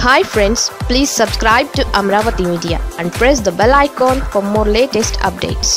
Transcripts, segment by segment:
hi friends please subscribe to Amaravati media and press the bell icon for more latest updates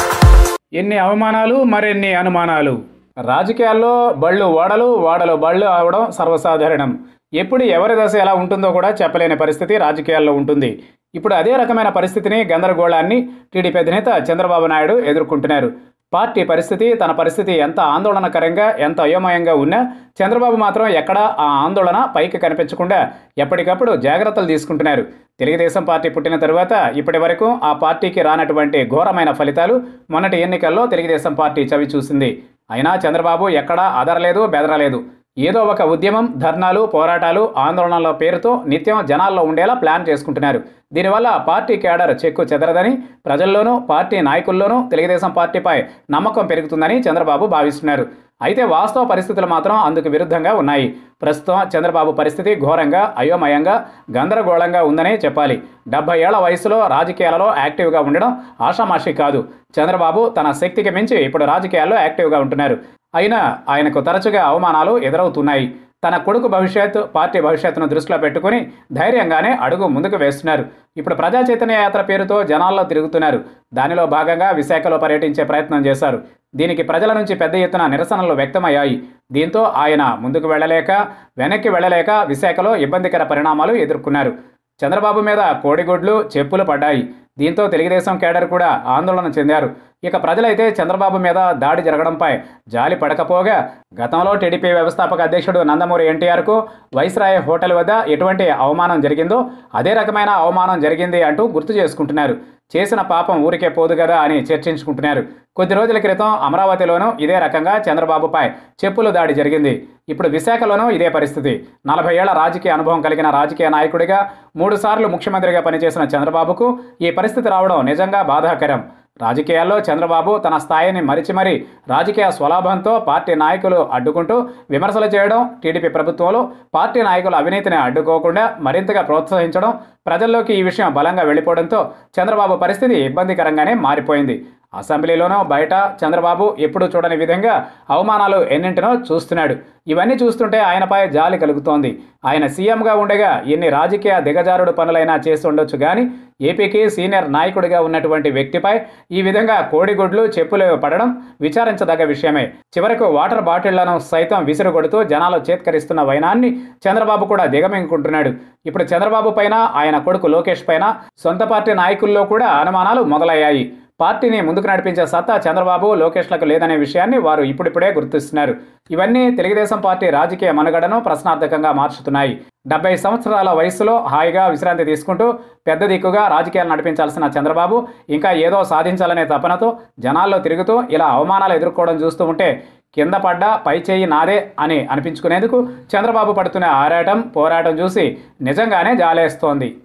ఎన్ని అవమానాలు మరెన్ని అనుమానాలు రాజకీయాల్లో బళ్ళు ఓడలు ఓడలు బళ్ళు అవడం సర్వసాధారణం ఎప్పుడు ఎవరి దశ ఎలా ఉంటుందో కూడా చెప్పలేని పరిస్థితి రాజకీయాల్లో ఉంటుంది ఇప్పుడు అదే రకమైన పరిస్థితిని గందరగోళాన్ని టీడీపీ అధినేత చంద్రబాబు నాయుడు ఎదుర్కొంటున్నారు పార్టీ పరిస్థితి తన పరిస్థితి ఎంత ఆందోళనకరంగా ఎంత అయోమయంగా ఉన్నా చంద్రబాబు మాత్రం ఎక్కడా ఆ ఆందోళన పైకి కనిపించకుండా ఎప్పటికప్పుడు జాగ్రత్తలు తీసుకుంటున్నారు తెలుగుదేశం పార్టీ పుట్టిన తరువాత ఇప్పటి వరకు ఆ పార్టీకి రానటువంటి ఘోరమైన ఫలితాలు మొన్నటి ఎన్నికల్లో తెలుగుదేశం పార్టీ చవి చూసింది అయినా చంద్రబాబు ఎక్కడా అదరలేదు బెదరలేదు ఏదో ఒక ఉద్యమం ధర్నాలు పోరాటాలు ఆందోళనల పేరుతో నిత్యం జనాల్లో ఉండేలా ప్లాన్ చేసుకుంటున్నారు దీనివల్ల పార్టీ కేడర్ చెక్కు చెదరదని ప్రజల్లోనూ పార్టీ నాయకుల్లోనూ తెలుగుదేశం పార్టీపై నమ్మకం పెరుగుతుందని చంద్రబాబు భావిస్తున్నారు అయితే వాస్తవ పరిస్థితులు మాత్రం అందుకు విరుద్ధంగా ఉన్నాయి ప్రస్తుతం చంద్రబాబు పరిస్థితి ఘోరంగా అయోమయంగా గందరగోళంగా ఉందనే చెప్పాలి డెబ్బై ఏళ్ల వయసులో రాజకీయాలలో యాక్టివ్గా ఉండడం ఆషామాషి కాదు చంద్రబాబు తన శక్తికి మించి ఇప్పుడు రాజకీయాల్లో యాక్టివ్గా ఉంటున్నారు అయినా ఆయనకు తరచుగా అవమానాలు ఎదురవుతున్నాయి తన కొడుకు భవిష్యత్ పార్టీ భవిష్యత్తును దృష్టిలో పెట్టుకుని ధైర్యంగానే అడుగు ముందుకు వేస్తున్నారు ఇప్పుడు ప్రజా చైతన్య యాత్ర పేరుతో జనాల్లో తిరుగుతున్నారు దానిలో భాగంగా విశాఖలో పర్యటించే ప్రయత్నం చేశారు దీనికి ప్రజల నుంచి పెద్ద ఎత్తున నిరసనలు వ్యక్తమయ్యాయి దీంతో ఆయన ముందుకు వెళ్ళలేక వెనక్కి వెళ్ళలేక విశాఖలో ఇబ్బందికర పరిణామాలు ఎదుర్కొన్నారు చంద్రబాబు మీద కోడిగుడ్లు చెప్పులు పడ్డాయి దీంతో తెలుగుదేశం కేడర్ కూడా ఆందోళన చెందారు ఇక ప్రజలైతే చంద్రబాబు మీద దాడి జరగడంపై జాలి పడకపోగా గతంలో టీడీపీ వ్యవస్థాపక అధ్యక్షుడు నందమూరి ఎన్టీఆర్కు వైస్రాయ్ హోటల్ వద్ద ఎటువంటి అవమానం జరిగిందో అదే రకమైన అవమానం జరిగింది అంటూ గుర్తు చేసుకుంటున్నారు చేసిన పాపం ఊరికే పోదు కదా అని చర్చించుకుంటున్నారు కొద్ది రోజుల క్రితం అమరావతిలోనూ ఇదే రకంగా చంద్రబాబుపై చెప్పులు దాడి జరిగింది ఇప్పుడు విశాఖలోనూ ఇదే పరిస్థితి నలభై ఏళ్ల రాజకీయ అనుభవం కలిగిన రాజకీయ నాయకుడిగా మూడుసార్లు ముఖ్యమంత్రిగా పనిచేసిన చంద్రబాబుకు ఈ పరిస్థితి రావడం నిజంగా బాధాకరం రాజకీయాల్లో చంద్రబాబు తన స్థాయిని మరిచి మరీ రాజకీయ స్వలాభంతో పార్టీ నాయకులు అడ్డుకుంటూ విమర్శలు చేయడం టీడీపీ ప్రభుత్వంలో పార్టీ నాయకుల అవినీతిని అడ్డుకోకుండా మరింతగా ప్రోత్సహించడం ప్రజల్లోకి ఈ విషయం బలంగా వెళ్ళిపోవడంతో చంద్రబాబు పరిస్థితి ఇబ్బందికరంగానే మారిపోయింది అసెంబ్లీలోనూ బయట చంద్రబాబు ఎప్పుడు చూడని విధంగా అవమానాలు ఎన్నింటినో చూస్తున్నాడు ఇవన్నీ చూస్తుంటే ఆయనపై జాలి కలుగుతోంది ఆయన సీఎంగా ఉండగా ఎన్ని రాజకీయ దిగజారుడు పనులైనా చేసి ఉండొచ్చు కానీ ఏపీకి సీనియర్ నాయకుడిగా ఉన్నటువంటి వ్యక్తిపై ఈ విధంగా కోడిగుడ్లు చెప్పులు పడడం విచారించదగ్గ విషయమే చివరకు వాటర్ బాటిళ్లను సైతం విసిరుగొడుతూ జనాలు చేత్కరిస్తున్న వైనాన్ని చంద్రబాబు కూడా దిగమింగుకుంటున్నాడు ఇప్పుడు చంద్రబాబు పైన ఆయన కొడుకు లోకేష్ పైన సొంత పార్టీ నాయకుల్లో కూడా అనుమానాలు మొదలయ్యాయి పార్టీని ముందుకు నడిపించే సత్తా చంద్రబాబు లోకేష్లకు లేదనే విషయాన్ని వారు ఇప్పుడిప్పుడే గుర్తిస్తున్నారు ఇవన్నీ తెలుగుదేశం పార్టీ రాజకీయ మనుగడను ప్రశ్నార్థకంగా మార్చుతున్నాయి డెబ్బై సంవత్సరాల వయసులో హాయిగా విశ్రాంతి తీసుకుంటూ పెద్ద దిక్కుగా రాజకీయాలు నడిపించాల్సిన చంద్రబాబు ఇంకా ఏదో సాధించాలనే తపనతో జనాల్లో తిరుగుతూ ఇలా అవమానాలు ఎదుర్కోవడం చూస్తూ ఉంటే కింద పడ్డ పై చేయి నాదే అని అనిపించుకునేందుకు చంద్రబాబు పడుతున్న ఆరాటం పోరాటం చూసి నిజంగానే జాలేస్తోంది